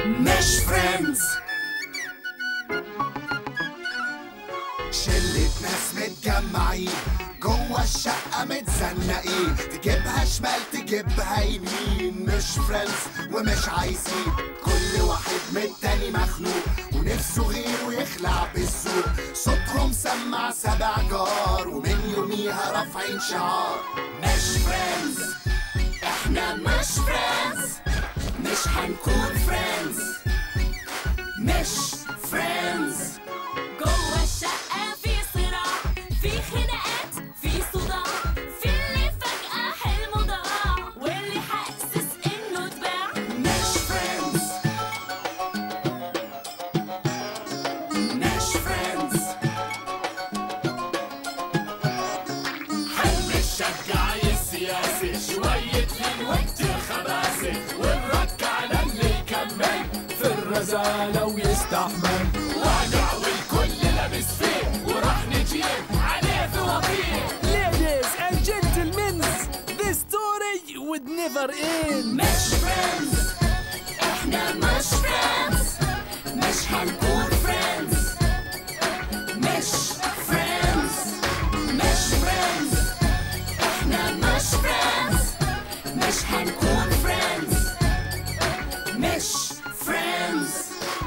مش فريندز شلة ناس متجمعين جوه الشقة متزنقين تجيبها شمال تجيبها يمين مش فريندز ومش عايزين كل واحد من التاني مخنوق ونفسه غيره يخلع بالذوق صوتهم سمع سبع جار ومن يوميها رافعين شعار مش فريندز احنا مش فريندز مش هنكون فريندز مش فريندز جوه الشقة في صراع في خناقات في صداع في اللي فجأة حلمه ضاع واللي حاسس انه اتباع مش فريندز مش فريندز حل الشجاعي السياسي شوية فين وكتير خباثة ونرك على اللي يكمل في الرزالة ويستحمل واقع والكل لابس فيه وراح نجيب عليه في وطيه Ladies and gentlemen, this story would never end. مش فريندز احنا مش فريندز مش هنكون فريندز مش فريندز مش فريندز احنا مش فريندز مش هنكون فريندز مش فريندز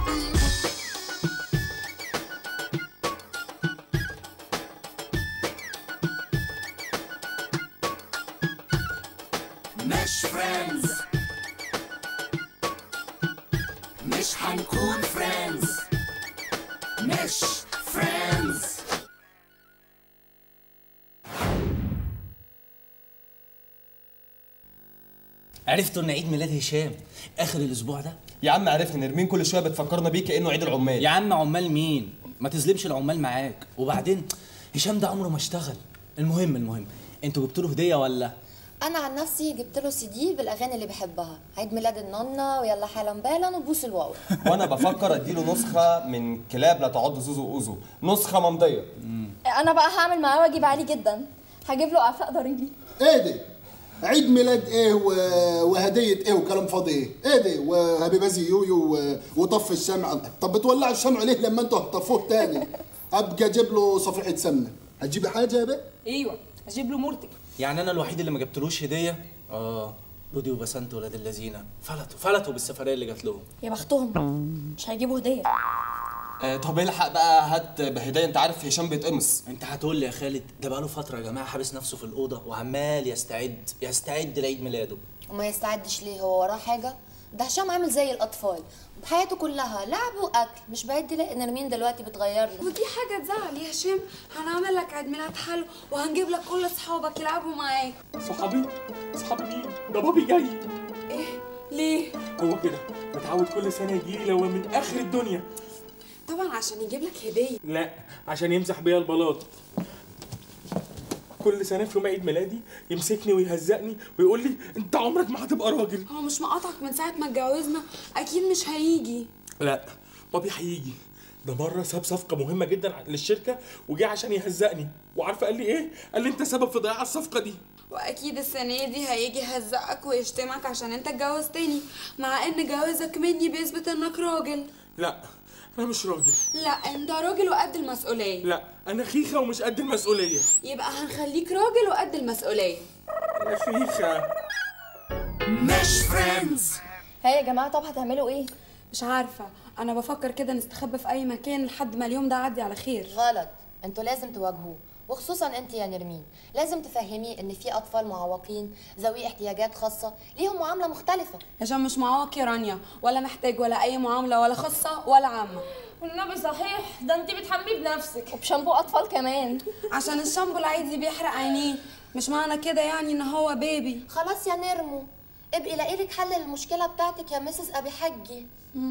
مش فريندز مش هنكون فريندز مش فريندز عرفتوا ان عيد ميلاد هشام اخر الاسبوع ده يا عم عرفنا نرمين كل شويه بتفكرنا بيه كانه عيد العمال يا عم عمال مين ما تظلمش العمال معاك وبعدين هشام ده عمره ما اشتغل المهم المهم انتوا جبتوا له هديه ولا انا عن نفسي جبت له سي دي بالاغاني اللي بيحبها عيد ميلاد النونة ويلا حالا بالا وبوس الواو وانا بفكر اديله نسخه من كلاب لا تعض زوزو اوزو نسخه ممضيه انا بقى هعمل معاه واجب عالي جدا هجيب له اعفاء ضريبي ايه ده؟ عيد ميلاد ايه و... وهدية ايه وكلام فاضي ايه؟ ايه ده؟ وهبيبازي يويو و... وطف الشمع طب بتولع الشمع ليه لما انتوا هتطفوه تاني؟ ابقى اجيب له صفيحة سمنة هتجيبي حاجة يا بيه؟ ايوه اجيب له مرتك يعني انا الوحيد اللي ما جبتلوش هديه اه رودي وبسنت ولاد اللذينه فلتوا فلتوا بالسفريه اللي جات لهم يا بختهم مش هيجيبوا هديه آه طب الحق بقى هات بهدايه انت عارف هشام بيتقمص انت هتقول لي يا خالد ده بقاله فتره يا جماعه حابس نفسه في الاوضه وعمال يستعد يستعد لعيد ميلاده وما يستعدش ليه هو وراه حاجة ده هشام عامل زي الأطفال حياته كلها لعب وأكل مش بعد لي نرمين دلوقتي بتغير له ودي حاجة تزعل يا هشام هنعمل لك عيد ميلاد حلو وهنجيب لك كل اصحابك يلعبوا معاك صحابي صحابي مين ده بابي جاي ايه ليه هو كده متعود كل سنه يجي لي لو من اخر الدنيا طبعا عشان يجيب لك هدية لا عشان يمسح بيا البلاط كل سنه في يوم عيد ميلادي يمسكني ويهزقني ويقول لي انت عمرك ما هتبقى راجل هو مش مقاطعك من ساعة ما اتجوزنا اكيد مش هيجي لا بابي هيجي ده مره ساب صفقه مهمه جدا للشركه وجه عشان يهزقني وعارفه قال لي ايه قال لي انت سبب في ضياع الصفقه دي واكيد السنة دي هيجي يهزقك ويشتمك عشان انت اتجوزتني مع ان جوازك مني بيثبت انك راجل لا انا مش راجل لا انت راجل وقد المسؤولية لا انا خيخه ومش قد المسؤوليه يبقى هنخليك راجل وقد المسؤولية انا خيخه مش فريندز هي يا جماعه طب هتعملوا ايه مش عارفة انا بفكر كده نستخبى في اي مكان لحد ما اليوم ده يعدي على خير غلط انتوا لازم تواجهوه وخصوصا انت يا نرمين لازم تفهميه ان في اطفال معوقين ذوي احتياجات خاصه ليهم معامله مختلفه عشان مش معاق يا رانيا ولا محتاج ولا اي معاملة ولا خاصة ولا عامة والنبي صحيح ده انت بتحميه بنفسك وبشامبو اطفال كمان عشان الشامبو العادي بيحرق عينيه مش معنى كده يعني ان هو بيبي خلاص يا نرمو ابقي لاقي لك حل للمشكله بتاعتك يا مسز ابي حجي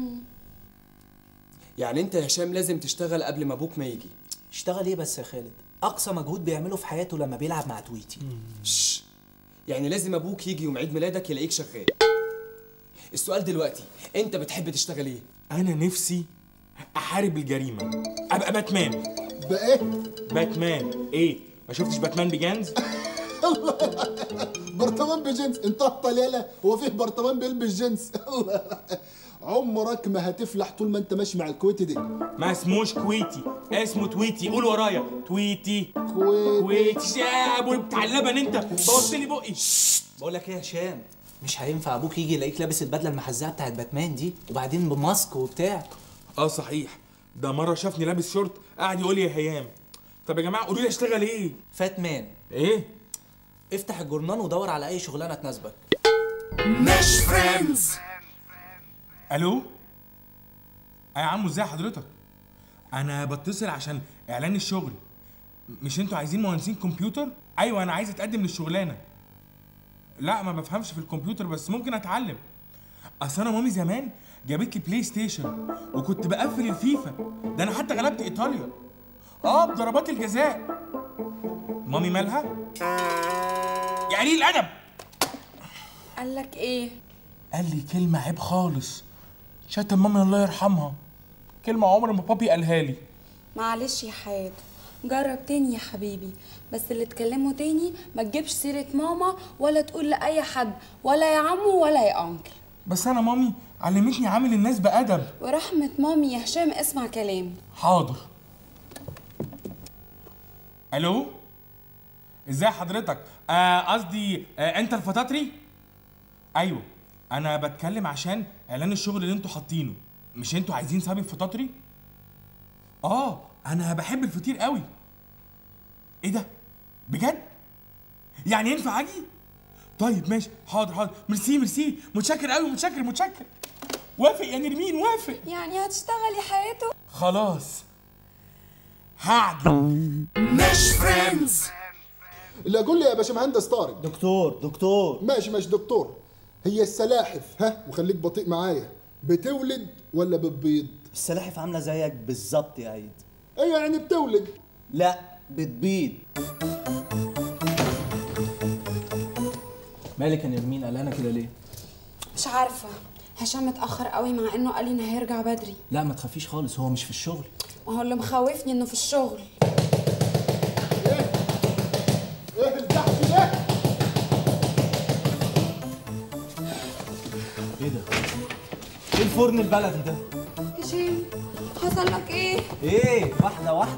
يعني انت يا هشام لازم تشتغل قبل ما ابوك ما يجي اشتغل ايه بس يا خالد اقصى مجهود بيعمله في حياته لما بيلعب مع تويتي شش. يعني لازم ابوك يجي يوم عيد ميلادك يلاقيك شغال السؤال دلوقتي انت بتحب تشتغل ايه انا نفسي احارب الجريمه ابقى باتمان بقى ايه؟ باتمان ايه ما شفتش باتمان بيجانز برطمان بجنس انت هطل يالا هو فيه برطمان بيلبس جنس عمرك ما هتفلح طول ما انت ماشي مع الكويتي دي ما اسموش كويتي اسمه تويتي قول ورايا تويتي كويتي كويتي يا ابو بتاع اللبن انت بوظت لي بقي بقول لك ايه يا هشام مش هينفع ابوك يجي يلاقيك لابس البدله المحزقه بتاعت باتمان دي وبعدين بماسك وبتاع اه صحيح ده مره شافني لابس شورت قاعد يقول لي يا هيام طب يا جماعه قولوا لي اشتغل ايه فاتمان ايه افتح الجورنال ودور على اي شغلانه تناسبك مش فريندز الو يا عمو ازاي حضرتك انا بتصل عشان اعلان الشغل مش انتوا عايزين مهندسين كمبيوتر ايوه انا عايز اتقدم للشغلانه لا ما بفهمش في الكمبيوتر بس ممكن اتعلم اصل انا مامي زمان جابت لي بلاي ستيشن وكنت بقفل الفيفا ده انا حتى غلبت ايطاليا اه بضربات الجزاء مامي مالها يا قليل الادب قال لك ايه قال لي كلمة عيب خالص شتم مامي الله يرحمها كلمة عمر ما بابي قالها لي معلش يا حياته جرب تاني يا حبيبي بس اللي تكلمه تاني ما تجيبش سيرة ماما ولا تقول لأي حد ولا يا عمو ولا يا أنكل بس أنا مامي علمتني عامل الناس بأدب ورحمة مامي يا هشام اسمع كلامي حاضر ألو ازاي حضرتك آه، قصدي آه انت الفطاطري ايوه انا بتكلم عشان اعلان الشغل اللي انتوا حاطينه مش انتوا عايزين صاحبي فطاطري اه انا بحب الفطير قوي ايه ده بجد يعني ينفع اجي طيب ماشي حاضر حاضر ميرسي ميرسي متشكر قوي متشكر متشكر وافق يا نرمين وافق يعني هتشتغل يا حياته خلاص هعجب مش فريندز لا قول لي يا باشمهندس طارق دكتور دكتور ماشي ماشي دكتور هي السلاحف ها وخليك بطيء معايا بتولد ولا بتبيض السلاحف عامله زيك بالظبط يا عيد ايوه يعني بتولد لا بتبيض مالك يا نرمين قلقانه كده ليه مش عارفة هشام متأخر قوي مع انه قال لي انه هيرجع بدري لا ما تخافيش خالص هو مش في الشغل ما هو اللي مخوفني انه في الشغل ايه الزحف ده ايه ده ايه الفرن البلدي ده هشام حصل لك ايه ايه واحده واحده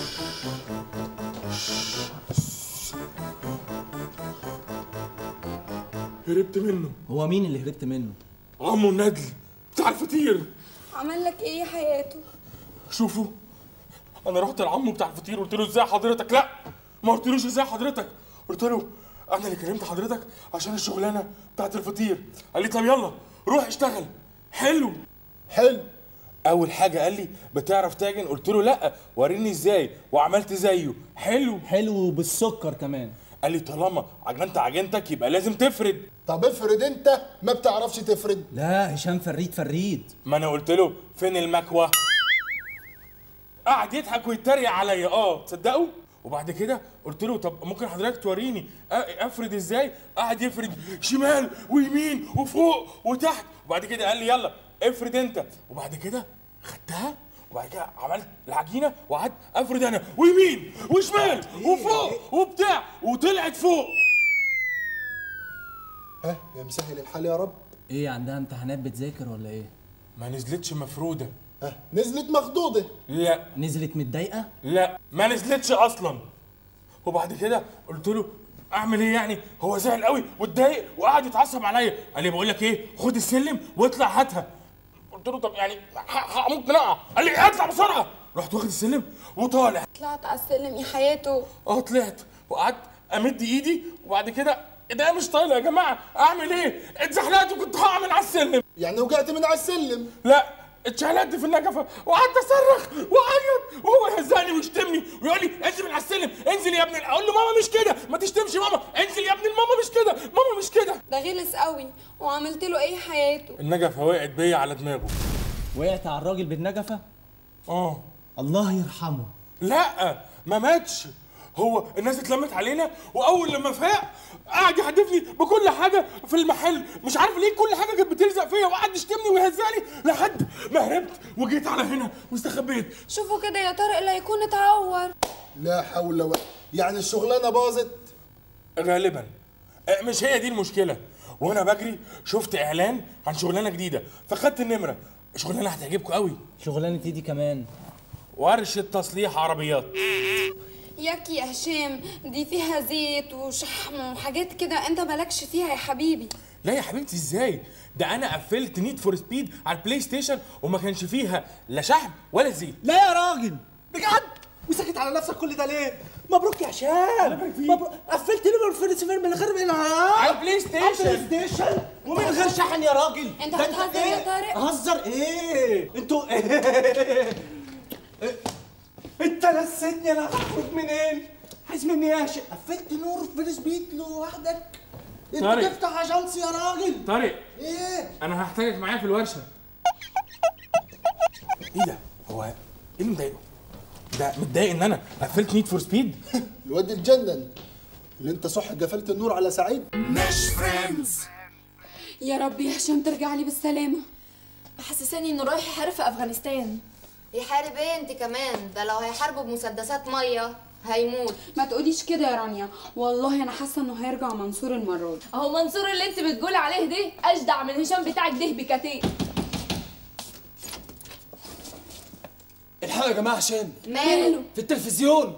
هربت منه هو مين اللي هربت منه عمو الندل بتاع الفطير عمل لك ايه يا حياته شوفوا انا رحت لعمو بتاع الفطير قلت له ازاي حضرتك لا ما قلتلوش ازاي حضرتك قلت له انا اللي كلمت حضرتك عشان الشغلانه بتاعت الفطير قال لي طب يلا روح اشتغل حلو حلو اول حاجه قال لي بتعرف تعجن قلت له لا وريني ازاي وعملت زيه حلو حلو بالسكر كمان قال لي طالما عجنت عجنتك يبقى لازم تفرد طب افرض انت ما بتعرفش تفرد لا هشام فريد فريد ما انا قلت له فين المكوى قعد يضحك ويتريق عليا اه تصدقوا وبعد كده قلت له طب ممكن حضرتك توريني أ- افرد ازاي قعد يفرد شمال ويمين وفوق وتحت وبعد كده قال لي يلا افرد انت وبعد كده خدتها وبعد كده عملت العجينه وقعدت افرد انا ويمين وشمال وفوق وبتاع وطلعت فوق ها يا مسهل الحال يا رب ايه عندها امتحانات بتذاكر ولا ايه ما نزلتش مفروده ها نزلت مخضوضه لا نزلت متضايقه لا ما نزلتش اصلا وبعد كده قلت له اعمل ايه يعني هو زعل قوي واتضايق وقعد يتعصب عليا قال لي بقول لك ايه خد السلم واطلع هاتها قلت له طب يعني ح- ح- ممكن اقع قال لي اطلع بسرعه رحت واخد السلم وطالع طلعت على السلم يا حياته اه طلعت وقعدت امد ايدي وبعد كده ايديا مش طايله يا جماعه اعمل ايه اتزحلقت وكنت هقع من على السلم يعني وقعت من على السلم لا اتشعلقت في النجفه وقعدت اصرخ واعيط وهو يهزقني ويشتمني ويقول لي انزل من على السلم انزل يا ابن ال- اقول له ماما مش كده ما تشتمش ماما انزل يا ابن الماما مش كده ماما مش كده ده غلس قوي وعملت له ايه حياته النجفه وقعت بيا على دماغه وقعت على الراجل بالنجفه اه الله يرحمه لا ما ماتش هو الناس اتلمت علينا واول لما فاق قعد يحدفني بكل حاجه في المحل مش عارف ليه كل حاجه كانت بتلزق فيا وقعد يشتمني ويهزقني لحد ما هربت وجيت على هنا واستخبيت شوفوا كده يا طارق لا يكون اتعور لا حول ولا يعني الشغلانه باظت غالبا آه، مش هي دي المشكله وانا بجري شفت اعلان عن شغلانه جديده فخدت النمره شغلانه هتعجبكم قوي شغلانه ايه دي كمان ورشه تصليح عربيات ياك يا هشام دي فيها زيت وشحم وحاجات كده انت مالكش فيها يا حبيبي لا يا حبيبتي ازاي ده انا قفلت نيد فور سبيد على البلاي ستيشن وما كانش فيها لا شحم ولا زيت لا يا راجل بجد وسكت على نفسك كل ده ليه مبروك يا هشام مبروك قفلت ليفر فيلسفير من غير من على البلاي على البلاي ستيشن ستيشن ومن غير شحن يا راجل انت ده هتهزر يا إيه؟ طارق؟ هزر ايه انتوا انت نسيتني انا هخرج منين عايز مني ايه يا هشام قفلت نور في السبيد لوحدك انت طارق. تفتح اجنسي يا راجل طارق ايه انا هحتاجك معايا في الورشه ايه ده هو ايه اللي مضايقه ده متضايق ان انا قفلت نيد فور سبيد الواد اتجنن اللي انت صح قفلت النور على سعيد مش فريندز يا رب يا هشام ترجع لي بالسلامه محسساني انه رايح يحارب في افغانستان يحارب ايه انت كمان ده لو هيحاربوا بمسدسات ميه هيموت ما تقوليش كده يا رانيا والله انا حاسه انه هيرجع منصور المره دي اهو منصور اللي انت بتقول عليه ده اجدع من هشام بتاعك ده بكتير الحقوا يا جماعه هشام ماله في التلفزيون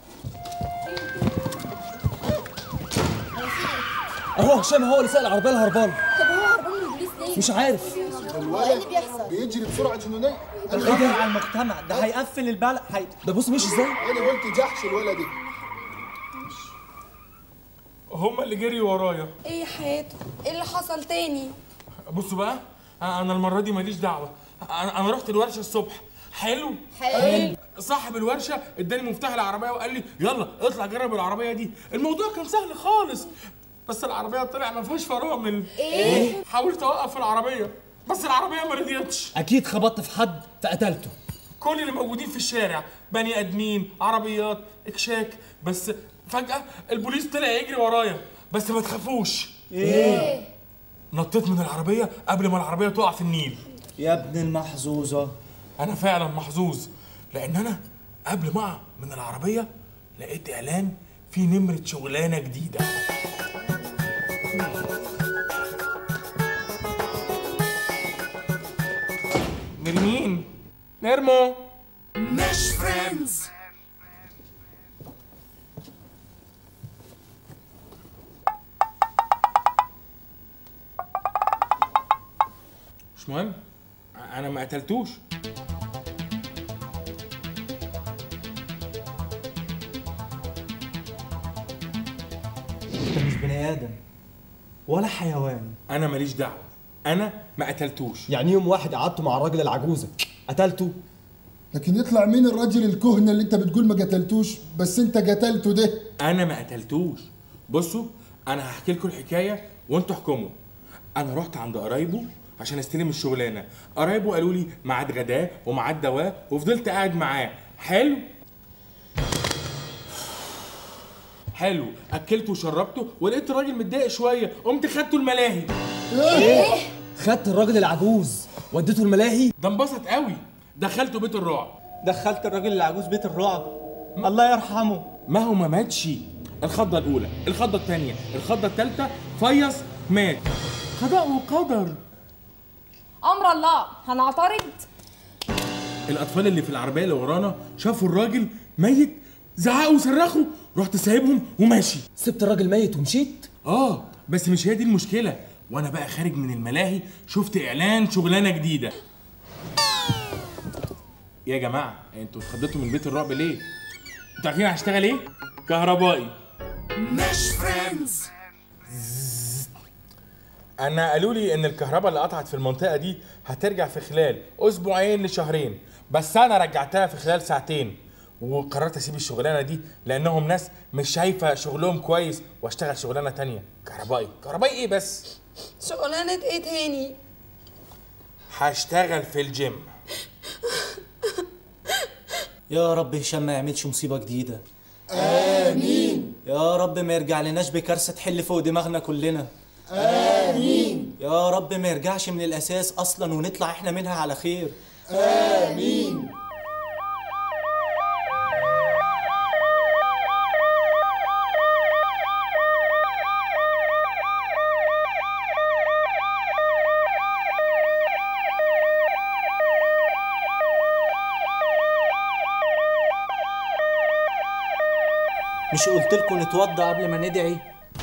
اهو هشام هو اللي سال العربيه الهربانه طب هو هربان من البوليس ليه؟ مش عارف هو ايه اللي بيحصل بيجري بسرعه جنونيه الخطر على المجتمع ده هيقفل البلد هي... ده بص مش ازاي انا قلت جحش الولد دي هما اللي جري ورايا ايه يا حياته ايه اللي حصل تاني بصوا بقى انا المره دي ماليش دعوه انا انا رحت الورشه الصبح حلو حلو صاحب الورشه اداني مفتاح العربيه وقال لي يلا اطلع جرب العربيه دي الموضوع كان سهل خالص بس العربيه طلع ما فيهاش فرامل ايه حاولت اوقف العربيه بس العربيه ما رضيتش اكيد خبطت في حد فقتلته كل اللي موجودين في الشارع بني ادمين عربيات اكشاك بس فجاه البوليس طلع يجري ورايا بس ما تخافوش ايه نطيت من العربيه قبل ما العربيه تقع في النيل يا ابن المحظوظه انا فعلا محظوظ لان انا قبل ما اقع من العربيه لقيت اعلان فيه نمره شغلانه جديده نرمين نرمو مش فريندز مش مهم انا ما قتلتوش انت مش بني ادم ولا حيوان انا ماليش دعوه انا ما قتلتوش يعني يوم واحد قعدت مع الراجل العجوزه قتلته لكن يطلع مين الراجل الكهنه اللي انت بتقول ما قتلتوش بس انت قتلته ده انا ما قتلتوش بصوا انا هحكي لكم الحكايه وانتوا احكموا انا رحت عند قرايبه عشان استلم الشغلانه قرايبه قالوا لي ميعاد غداه وميعاد دواه وفضلت قاعد معاه حلو حلو اكلته وشربته ولقيت الراجل متضايق شويه قمت خدته الملاهي خدت الراجل العجوز وديته الملاهي ده انبسط قوي دخلته بيت الرعب دخلت الراجل العجوز بيت الرعب الله يرحمه ما هو ما ماتش الخضه الاولى الخضه الثانيه الخضه الثالثه فيص مات قضاء وقدر امر الله هنعترض الاطفال اللي في العربيه اللي ورانا شافوا الراجل ميت زعقوا وصرخوا رحت سايبهم وماشي سبت الراجل ميت ومشيت اه بس مش هي دي المشكله وانا بقى خارج من الملاهي شفت اعلان شغلانه جديده يا جماعه انتوا اتخضيتوا من بيت الرعب ليه انتوا عارفين أنا هشتغل ايه كهربائي مش فريندز انا قالوا لي ان الكهرباء اللي قطعت في المنطقه دي هترجع في خلال اسبوعين لشهرين بس انا رجعتها في خلال ساعتين وقررت اسيب الشغلانه دي لانهم ناس مش شايفه شغلهم كويس واشتغل شغلانه تانية كهربائي كهربائي ايه بس شغلانه ايه تاني هشتغل في الجيم يا رب هشام ما يعملش مصيبه جديده امين يا رب ما يرجع لناش بكارثه تحل فوق دماغنا كلنا امين يا رب ما يرجعش من الاساس اصلا ونطلع احنا منها على خير امين مش قلت لكم نتوضى قبل ما ندعي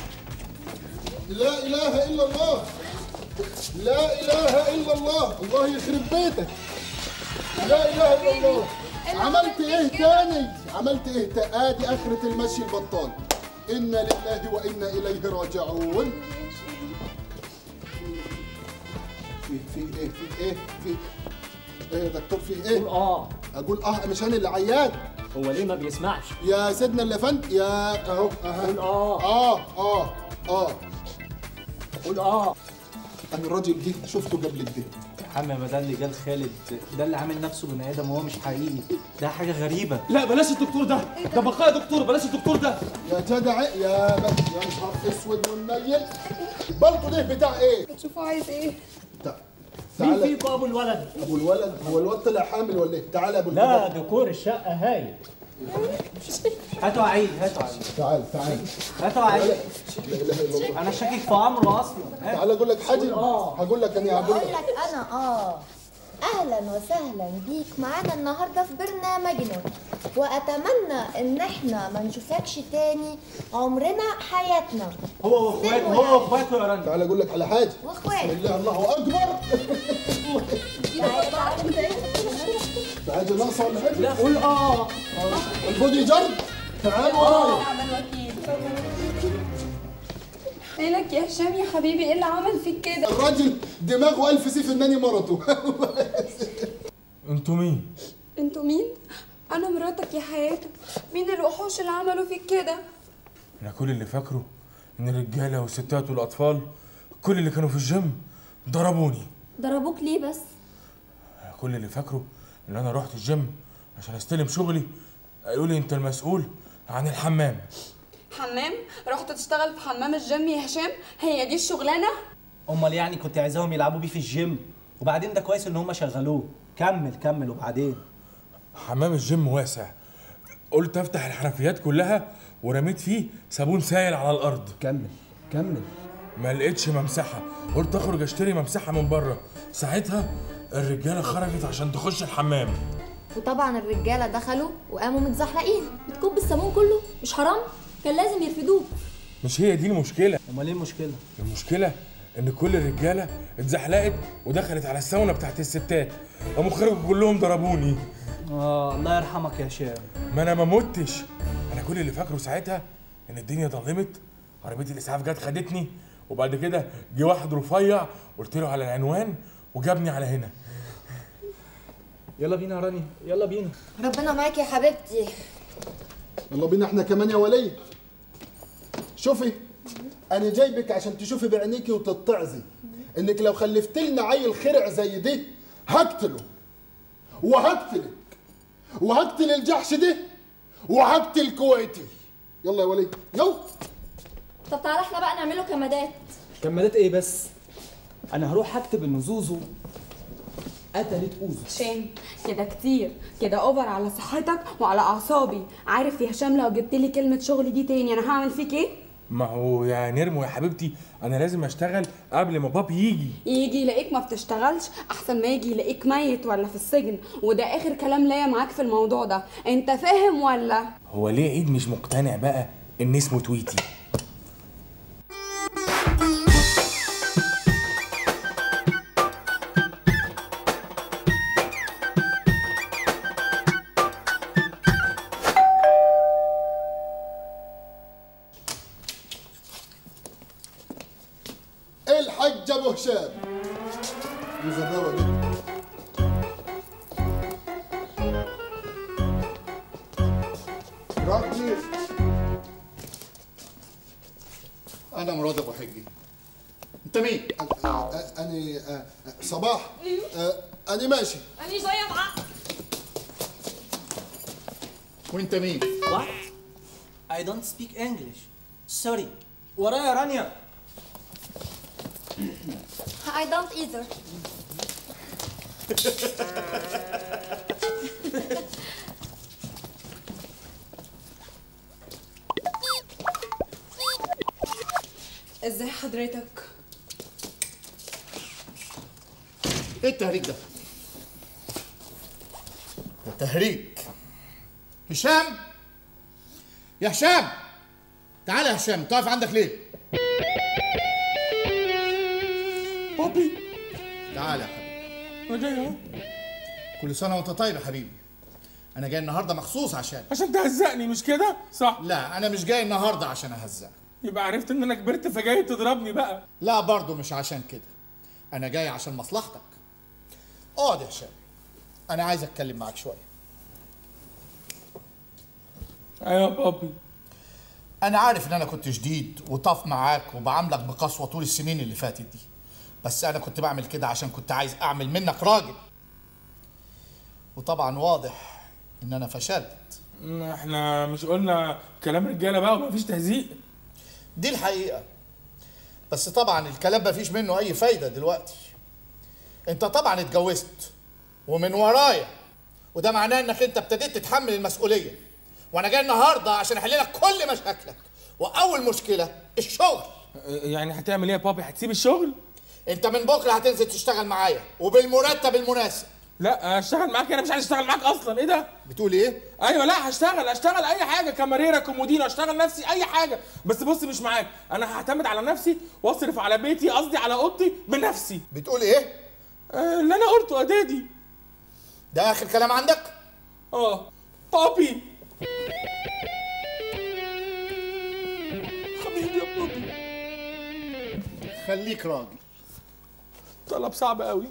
لا اله الا الله لا اله الا الله الله يخرب بيتك لا اله الا الله عملت ايه تاني عملت ايه تا- ادي اخرة المشي البطال انا لله وانا اليه راجعون في في ايه في ايه في ايه يا دكتور في ايه قول اه اقول اه مش انا اللي عيان هو ليه ما بيسمعش يا سيدنا اللفنت يا اهو اهو قول اه اه اه اه قول اه انا الراجل ده شفته قبل كده يا عم ما ده اللي جال خالد ده اللي عامل نفسه بني ادم وهو مش حقيقي ده حاجه غريبه لا بلاش الدكتور ده ده بقايا دكتور بلاش الدكتور ده يا جدع يا بس يا نهار اسود والنيل البلطو ده بتاع ايه؟ شوفوا عايز ايه تع- مين تعالى فيكم ابو الولد ابو الولد هو الواد طلع حامل ولا ايه؟ تعالى يا ابو لا الولد ديكور الشقه هايل هاتوا عيد هاتوا عيد تعال تعال هاتوا عيد لا اله الا الله انا شاكك في امره اصلا ها؟ تعال اقول لك حاجه هقول لك انا هقول اقول لك لك انا اه اهلا وسهلا بيك معانا النهارده في برنامجنا واتمنى ان احنا ما نشوفكش تاني عمرنا حياتنا هو واخواته هو واخواته يا رنا تعال اقول لك على حاجه واخوات بسم الله الله اكبر في حاجه ناقصه ولا حاجه؟ لا قول اه البودي جارد تعال ورايا مالك يا هشام يا حبيبي ايه اللي عمل فيك كده الراجل دماغه ألف سيف انني مرته انتوا مين؟ انتوا مين انا مراتك يا حياتك مين الوحوش اللي عملوا فيك كده انا كل اللي فاكره ان الرجاله والستات والاطفال كل اللي كانوا في الجيم ضربوني ضربوك ليه بس أنا كل اللي فاكره ان انا رحت الجيم عشان استلم شغلي قالوا لي انت المسؤول عن الحمام حمام رحت تشتغل في حمام الجيم يا هشام هي دي الشغلانه امال يعني كنت عايزاهم يلعبوا بيه في الجيم وبعدين ده كويس ان هم شغلوه كمل كمل وبعدين حمام الجيم واسع قلت افتح الحنفيات كلها ورميت فيه صابون سائل على الارض كمل كمل ما لقيتش ممسحه قلت اخرج اشتري ممسحه من بره ساعتها الرجاله خرجت عشان تخش الحمام وطبعا الرجاله دخلوا وقاموا متزحلقين بتكب الصابون كله مش حرام كان لازم يرفدوك مش هي دي المشكله امال ايه المشكله المشكله ان كل الرجاله اتزحلقت ودخلت على الساونا بتاعت الستات قاموا خرجوا كلهم ضربوني اه الله يرحمك يا هشام ما انا ما متش انا كل اللي فاكره ساعتها ان الدنيا ضلمت عربيه الاسعاف جت خدتني وبعد كده جه واحد رفيع قلت له على العنوان وجابني على هنا يلا بينا يا راني يلا بينا ربنا معاك يا حبيبتي يلا بينا احنا كمان يا ولي شوفي انا جايبك عشان تشوفي بعينيكي وتتعظي انك لو خلفت لنا عيل خرع زي دي هقتله وهقتلك وهقتل الجحش ده وهقتل كويتي يلا يا ولي يلا طب تعالى احنا بقى نعمله كمادات كمادات ايه بس انا هروح اكتب ان زوزو قتلت اوزو هشام كده كتير كده اوفر على صحتك وعلى اعصابي عارف يا هشام لو جبت لي كلمه شغل دي تاني انا هعمل فيك ايه ما هو يا نرمو يا حبيبتي انا لازم اشتغل قبل ما بابي يجي يجي يلاقيك ما بتشتغلش احسن ما يجي يلاقيك ميت ولا في السجن وده اخر كلام ليا معاك في الموضوع ده انت فاهم ولا هو ليه عيد مش مقتنع بقى ان اسمه تويتي الحج ابو هشام مزبوة دي راجل انا مراد ابو حجي انت مين انا صباح آه، انا ماشي أنا جاية معاك وانت مين What? I don't speak English. Sorry. ورايا يا رانيا. I don't either ازاي حضرتك ايه التهريج ده ده تهريج هشام يا هشام تعالى يا هشام انت واقف عندك ليه بابي تعالى يا حبيبي انا جاي اهو كل سنه وانت طيب يا حبيبي انا جاي النهارده مخصوص عشان عشان تهزقني مش كده صح لا انا مش جاي النهارده عشان اهزقك يبقى عرفت ان انا كبرت فجاي تضربني بقى لا برضه مش عشان كده انا جاي عشان مصلحتك اقعد يا هشام انا عايز اتكلم معاك شويه ايوه يا بابي انا عارف ان انا كنت شديد وطاف معاك وبعاملك بقسوه طول السنين اللي فاتت دي بس انا كنت بعمل كده عشان كنت عايز اعمل منك راجل وطبعا واضح ان انا فشلت احنا مش قلنا كلام رجاله بقى ومفيش تهزيق دي الحقيقه بس طبعا الكلام مفيش منه اي فايده دلوقتي انت طبعا اتجوزت ومن ورايا وده معناه انك انت ابتديت تتحمل المسؤوليه وانا جاي النهارده عشان احل لك كل مشاكلك واول مشكله الشغل يعني هتعمل ايه يا بابي هتسيب الشغل انت من بكره هتنزل تشتغل معايا وبالمرتب المناسب لا اشتغل معاك انا مش عايز اشتغل معاك اصلا ايه ده بتقول ايه ايوه لا هشتغل هشتغل اي حاجه كاميريرا كومودينو اشتغل نفسي اي حاجه بس بص مش معاك انا هعتمد على نفسي واصرف على بيتي قصدي على اوضتي بنفسي بتقول ايه آه اللي انا قلته يا دادي ده اخر كلام عندك اه بابي حبيبي يا بابي خليك راجل طلب صعب قوي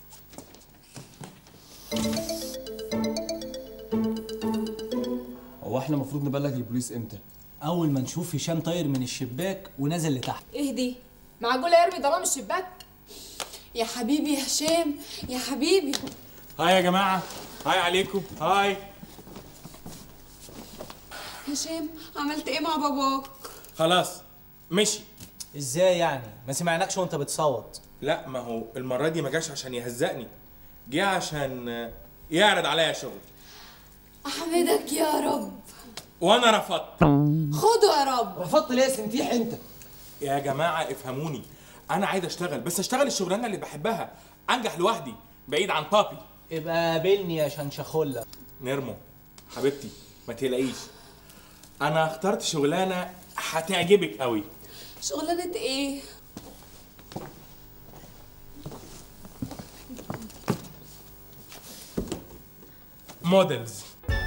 هو احنا المفروض نبلغ البوليس امتى اول ما نشوف هشام طاير من الشباك ونازل لتحت اهدي معقولة يرمي ضرام الشباك يا حبيبي يا هشام يا حبيبي هاي يا جماعه هاي عليكم هاي هشام عملت ايه مع باباك خلاص مشي ازاي يعني ما سمعناكش وانت بتصوت لا ما هو المره دي ما جاش عشان يهزقني جه عشان آه، يعرض عليا شغل احمدك يا رب وانا رفضت خده يا رب رفضت ليه يا سنتيح انت يا جماعه افهموني انا عايز اشتغل بس اشتغل الشغلانه اللي بحبها انجح لوحدي بعيد عن بابي ابقى قابلني يا شنشخله نرمو حبيبتي ما تقلقيش انا اخترت شغلانه هتعجبك قوي شغلانة ايه موديلز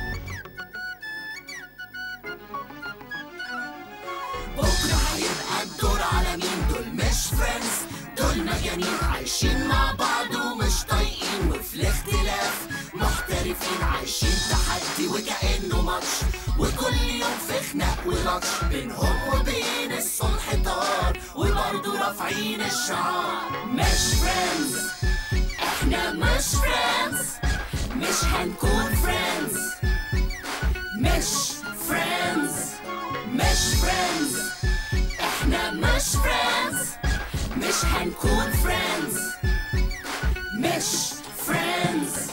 بكرة هيبقى الدور على مين دول مش فريندز دول مجانين عايشين مع بعض ومش طايقين وفي الاختلاف محترفين عايشين تحدي وكأنه ماتش وكل يوم في خناق ولطش بينهم وبين الصلح طار وبرضه رافعين الشعار مش فريندز احنا مش فريندز مش هنكون فريندز مش فريندز مش فريندز احنا مش فريندز مش هنكون فريندز مش فريندز